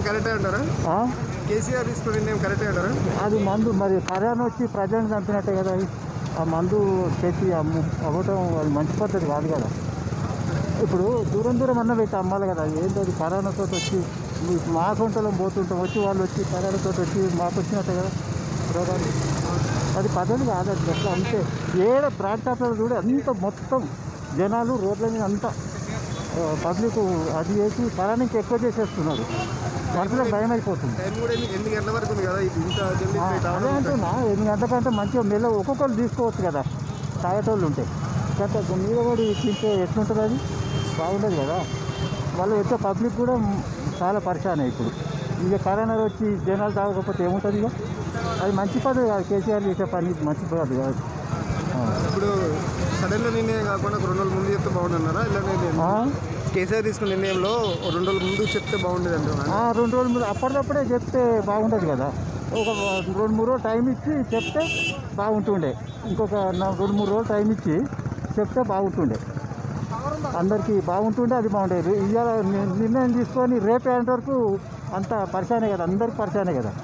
కరెక్టే అంటారా ఆ? కేసీఆర్ తీసుకున్న నిర్ణయం కరెక్టే అంటారా అది మందు మరి కరోనా వచ్చి ప్రజలను చంపినట్టే కదా అది. ఆ మందు తెచ్చి అమ్ము అవ్వటం అది మంచి పద్ధతి కాదు కదా ఇప్పుడు దూరం దూరం అన్న పెట్టి అమ్మాలి కదా ఏంటి అది కరోనాతో వచ్చి మీ- మా సొంతలో పోతుంటాం వచ్చి వాళ్ళు వచ్చి కరోనాతో వచ్చి మాకు వచ్చినట్టే కదా రోగాలు అది పద్ధతి కాదు అది ఎట్లా అంతే ఏడ ప్రాంతాలలో కూడా అంత మొత్తం జనాలు రోడ్ల మీద అంతా పబ్లిక్ అది చేసి కరోనాకి ఎక్కువ చేసేస్తున్నారు మనుషులకు భయం అయిపోతుంది టైం కూడా ఎన్ని ఎన్ని గంటల వరకు ఉంది కదా ఇది ఇంత జల్దీ ఆ, ఇట్లా అదే రావడం అంటున్నా ఎనిమిది గంటలకంటే మంచిగా మెల్ల ఒక్కొక్కరు తీసుకోవచ్చు కదా తాగేటోళ్ళు ఉంటే గంట మీద కూడా తింటే ఎట్లుంటుంది అది బాగుండదు కదా వాళ్ళు వచ్చే పబ్లిక్ కూడా చాలా పరిశానే ఇప్పుడు ఇక కరోనా వచ్చి జనాలు తాగకపోతే ఏముంటుంది ఇక అది మంచి పద్ధతి కాదు కేసీఆర్ చేసే పని మంచి పద్ధతి కాదు ఆ. ఇప్పుడు సడన్గా నిర్ణయం కాకుండా ఒక రెండు రోజుల ముందు చెప్తే బాగుండన్నారా ఇలానే ఆ? కేసీఆర్ తీసుకున్న నిర్ణయంలో ఓ రెండు రోజుల ముందు చెప్తే బాగుండేది అంటున్నా ఆ, రెండు రోజులు ముందు అప్పటికప్పుడే చెప్తే బాగుంటుంది కదా ఒక రెండు మూడు రోజులు టైం ఇచ్చి చెప్తే బాగుంటుండే ఇంకొక నా- రెండు మూడు రోజులు టైం ఇచ్చి చెప్తే బాగుంటుండే అందరికీ బాగుంటుండే అది బాగుండేది ఇవాళ ని- నిర్ణయం తీసుకొని రేపే అంటే వరకు అంత పరిశానే కదా అందరికి పరిశానే కదా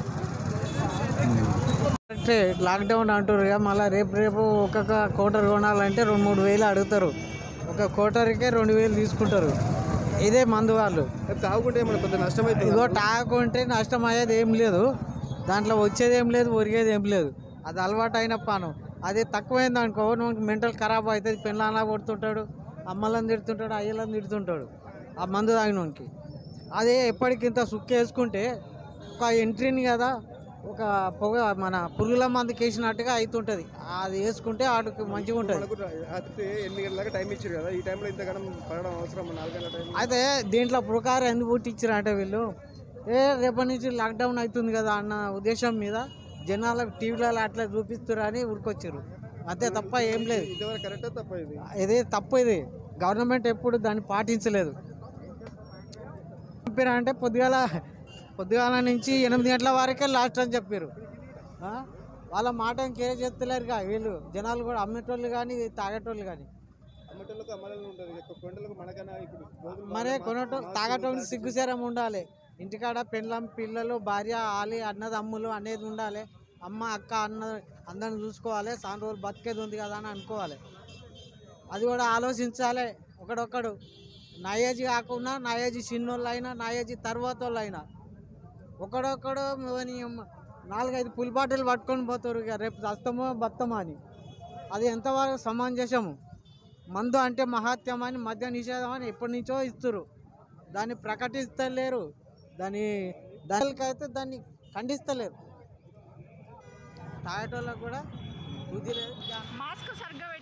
అంటే లాక్డౌన్ అంటారు కదా మళ్ళీ రేపు రేపు ఒక్కొక్క కోటర్ కొనాలంటే రెండు మూడు వేలు అడుగుతారు ఒక కోటర్కే రెండు వేలు తీసుకుంటారు ఇదే మందు వాళ్ళు తాగుకుంటే ఏమైనా పెద్ద నష్టం అయితే ఇగో తాగుకుంటే నష్టం అయ్యేది ఏం లేదు దాంట్లో వచ్చేది ఏం లేదు ఒరిగేది ఏం లేదు అది అలవాటు అయిన పానం అదే తక్కువైంది అనుకో మనకి మెంటల్ ఖరాబ్ అవుతుంది పెళ్ళాలా కొడుతుంటాడు అమ్మలను తిడుతుంటాడు అయ్యలను తిడుతుంటాడు ఆ మందు తాగినోనికి అదే ఎప్పటికింత సుక్క వేసుకుంటే ఒక ఎంట్రీని కదా ఒక పొగ మన పురుగుల మందుకి వేసినట్టుగా అవుతుంటుంది అది వేసుకుంటే ఆడికి మంచిగా ఉంటుంది మనకు రాత్రి ఎనిమిది గంటల దాకా టైం ఇచ్చారు కదా ఈ టైంలో ఇంతగానం పడడం అవసరం నాలుగు గంటల టైం అయితే దీంట్లో ప్రకారం ఎందుకు పుట్టించారు అంటే వీళ్ళు ఏ రేపటి నుంచి లాక్డౌన్ అవుతుంది కదా అన్న ఉద్దేశం మీద జనాలకు టీవీలలో అట్లా చూపిస్తారు అని ఉరికొచ్చారు అంతే తప్ప ఏం లేదు ఇంతవరకు కరెక్టే తప్ప ఇది ఇదే తప్పు ఇది గవర్నమెంట్ ఎప్పుడు దాన్ని పాటించలేదు చెప్పారు అంటే పొద్దుగాల పొద్దుగాల నుంచి ఎనిమిది గంటల వరకే లాస్ట్ అని చెప్పారు ఆ? వాళ్ళ మాట ఇంకేం చేస్తలేరుగా వీళ్ళు జనాలు కూడా అమ్మేటోళ్ళు కానీ తాగేటోళ్ళు కానీ అమ్మటోళ్ళకు అమ్మలలో ఉంటుంది ఎక్కువ కొండలకు మనకన్నా ఇప్పుడు రోజులు మరే కొనటం తాగటం సిగ్గుసేరం ఉండాలి ఇంటికాడ పెళ్ళం పిల్లలు భార్య ఆలి అన్నదమ్ములు అనేది ఉండాలి అమ్మ అక్క అన్న అందరిని చూసుకోవాలి సాన్ రోజులు బతికేది ఉంది కదా అని అనుకోవాలి అది కూడా ఆలోచించాలి ఒకడొక్కడు నా ఏజ్ కాకుండా నా ఏజ్ చిన్నోళ్ళు అయినా నా ఏజ్ తర్వాత వాళ్ళు అయినా ఒకడొక్కడు మరి నాలుగైదు పులి బాటిల్ పట్టుకొని పోతారు ఇక రేపు వస్తామో బతామో అని అది ఎంతవరకు సమంజసము మందు అంటే మహాత్యం అని మద్య నిషేధం అని ఎప్పటి నుంచో ఇస్తారు దాన్ని ప్రకటిస్తలేరు దాని దానికైతే దాన్ని ఖండిస్తలేరు తాగేటోళ్ళకు కూడా బుద్ధి లేదు మాస్క్ సరిగ్గా